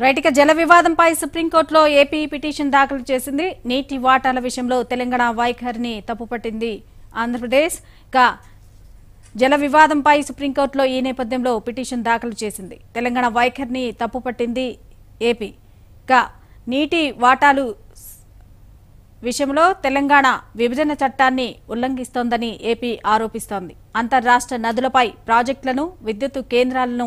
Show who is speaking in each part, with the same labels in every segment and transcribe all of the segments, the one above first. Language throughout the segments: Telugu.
Speaker 1: రైట్ ఇక జల వివాదంపై సుప్రీంకోర్టులో ఏపీ పిటిషన్ దాఖలు చేసింది నీటి వాటాల విషయంలో తెలంగాణ వైఖరిని తప్పుపట్టింది ఆంధ్రప్రదేశ్ ఇక జల వివాదంపై సుప్రీంకోర్టులో ఈ నేపథ్యంలో పిటిషన్ దాఖలు చేసింది తెలంగాణ వైఖరిని తప్పుపట్టింది ఏపీ ఇక నీటి వాటాలు విషయంలో తెలంగాణ విభజన చట్టాన్ని ఉల్లంఘిస్తోందని ఏపీ ఆరోపిస్తోంది అంతర్రాష్ట్ర నదులపై ప్రాజెక్టులను విద్యుత్ కేంద్రాలను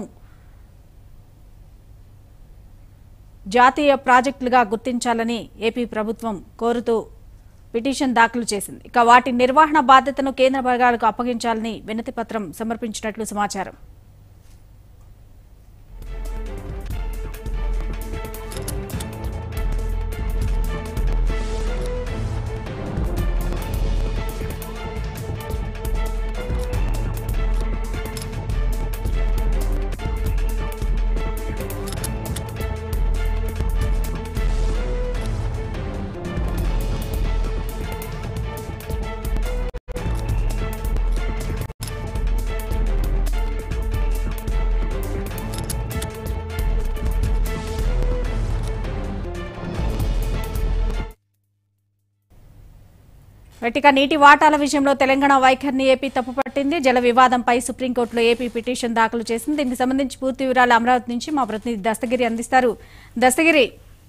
Speaker 1: జాతీయ ప్రాజెక్టులుగా గుర్తించాలని ఏపీ ప్రభుత్వం కోరుతూ పిటిషన్ దాఖలు చేసింది ఇక వాటి నిర్వహణ బాధ్యతను కేంద్ర వర్గాలకు అప్పగించాలని వినతి పత్రం సమర్పించినట్లు సమాచారం ఇక నీటి వాటాల విషయంలో తెలంగాణ వైఖరిని ఏపీ తప్పుపట్టింది జల వివాదంపై సుప్రీంకోర్టులో ఏపీ పిటిషన్ దాఖలు చేసింది దీనికి సంబంధించి పూర్తి వివరాలు అమరావతి నుంచి మా ప్రతినిధి దస్తగిరి అందిస్తారు దస్తగిరి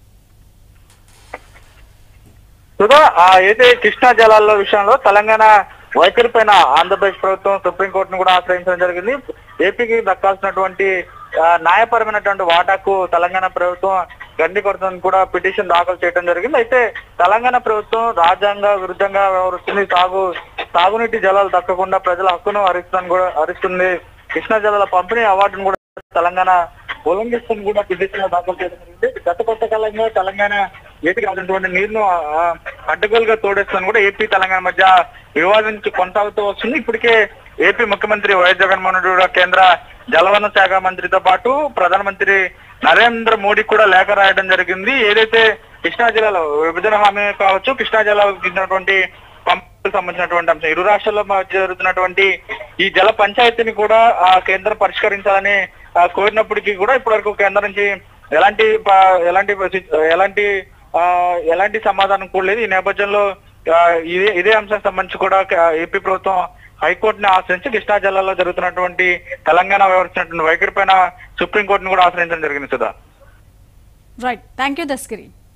Speaker 2: సుధా ఆ అయితే కృష్ణా జలాల విషయంలో తెలంగాణ వైఖరి పైన ఆంధ్రప్రదేశ్ ప్రభుత్వం సుప్రీంకోర్టును కూడా ఆశ్రయించడం జరిగింది ఏపీకి దక్కాల్సినటువంటి ఆ, న్యాయపరమైనటువంటి వాటాకు తెలంగాణ ప్రభుత్వం గండి కొడుతుందని కూడా పిటిషన్ దాఖలు చేయడం జరిగింది అయితే తెలంగాణ ప్రభుత్వం రాజ్యాంగ విరుద్ధంగా వ్యవహరిస్తుంది తాగు తాగునీటి జలాలు దక్కకుండా ప్రజల హక్కును హరిస్తుందని కూడా హరిస్తుంది కృష్ణా జలాల పంపిణీ అవార్డును కూడా తెలంగాణ ఉల్లంఘిస్తుంది కూడా పిటిషన్ దాఖలు చేయడం జరిగింది గత కొత్త కాలంగా తెలంగాణ ఏటికి రాసినటువంటి నీరును ఆ, అడ్డగోలుగా తోడేస్తుందని కూడా ఏపీ తెలంగాణ మధ్య వివాదం నుంచి కొనసాగుతూ వస్తుంది ఇప్పటికే ఏపీ ముఖ్యమంత్రి వైఎస్ జగన్మోహన్ రెడ్డి కూడా కేంద్ర జలవనరుల శాఖ మంత్రితో పాటు ప్రధానమంత్రి నరేంద్ర మోడీ కూడా లేఖ రాయడం జరిగింది ఏదైతే కృష్ణా జిల్లాలో విభజన హామీ కావచ్చు కృష్ణా జిల్లాకు చెందినటువంటి పంపులకు సంబంధించినటువంటి అంశం ఇరు రాష్ట్రాల్లో మధ్య జరుగుతున్నటువంటి ఈ జల పంచాయతీని కూడా ఆ కేంద్రం పరిష్కరించాలని ఆ, కోరినప్పటికీ కూడా ఇప్పటివరకు కేంద్రం నుంచి ఎలాంటి ప- ఎలాంటి ప- ఎలాంటి ఆ, ఎలాంటి సమాధానం కూడా లేదు ఈ నేపథ్యంలో ఆ, ఇదే ఇదే అంశానికి సంబంధించి కూడా క- ఏపీ ప్రభుత్వం హైకోర్టుని ఆశ్రయించి కృష్ణా జిల్లాలో జరుగుతున్నటువంటి తెలంగాణ వ్యవహరిస్తున్నటువంటి వైఖరి పైన సుప్రీంకోర్టును కూడా ఆశ్రయించడం జరిగింది Sudha
Speaker 1: right thank you Dastagiri